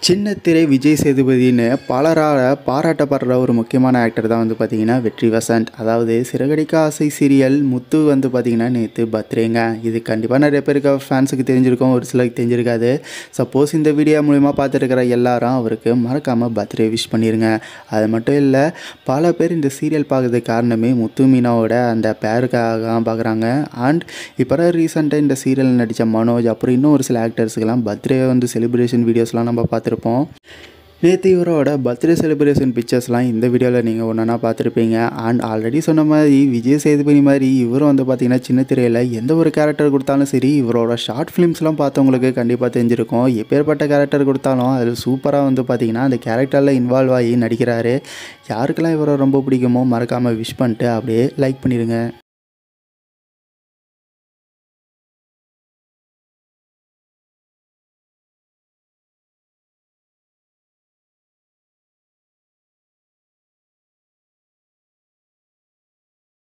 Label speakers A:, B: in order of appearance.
A: சின்னத்திரை விஜய் சேதுபதினு பலரால் பாராட்டப்படுற ஒரு முக்கியமான ஆக்டர் தான் வந்து பார்த்திங்கன்னா வெற்றி வசந்த் அதாவது சிறகடிக்க ஆசை சீரியல் முத்து வந்து பார்த்திங்கன்னா நேற்று பர்த்டேங்க இது கண்டிப்பாக நிறைய பேருக்கு ஃபேன்ஸுக்கு தெரிஞ்சிருக்கும் ஒரு சிலருக்கு தெரிஞ்சிருக்காது சப்போஸ் இந்த வீடியோ மூலிமா பார்த்துருக்கிற எல்லாரும் அவருக்கு மறக்காமல் பர்த்டே விஷ் பண்ணிடுங்க அது மட்டும் இல்லை பல பேர் இந்த சீரியல் பார்க்கறதுக்கு காரணமே முத்து மீனாவோட அந்த பேருக்காக தான் பார்க்குறாங்க அண்ட் இப்போ ரீசெண்டாக இந்த சீரியல் நடித்த மனோஜ் அப்புறம் இன்னும் ஒரு சில ஆக்டர்ஸுக்கெல்லாம் பர்த்டே வந்து செலிப்ரேஷன் வீடியோஸ்லாம் நம்ம பார்த்துருப்போம் நேற்று இவரோட பர்த்டே செலிப்ரேஷன் பிக்சர்ஸ்லாம் இந்த வீடியோவில் நீங்கள் ஒன்றா பார்த்துருப்பீங்க அண்ட் ஆல்ரெடி சொன்ன மாதிரி விஜய் சேதுபதி மாதிரி இவரும் வந்து பார்த்திங்கன்னா சின்ன திரையில் எந்த ஒரு கேரக்டர் கொடுத்தாலும் சரி இவரோட ஷார்ட் ஃபிலிம்ஸ்லாம் பார்த்தவங்களுக்கு கண்டிப்பாக தெரிஞ்சிருக்கும் எப்பேற்பட்ட கேரக்டர் கொடுத்தாலும் அதில் சூப்பராக வந்து பார்த்திங்கன்னா அந்த கேரக்டரில் இன்வால்வ் ஆகி நடிக்கிறாரு யாருக்கெல்லாம் இவரை ரொம்ப பிடிக்குமோ மறக்காமல் விஷ் பண்ணிட்டு அப்படியே லைக் பண்ணிடுங்க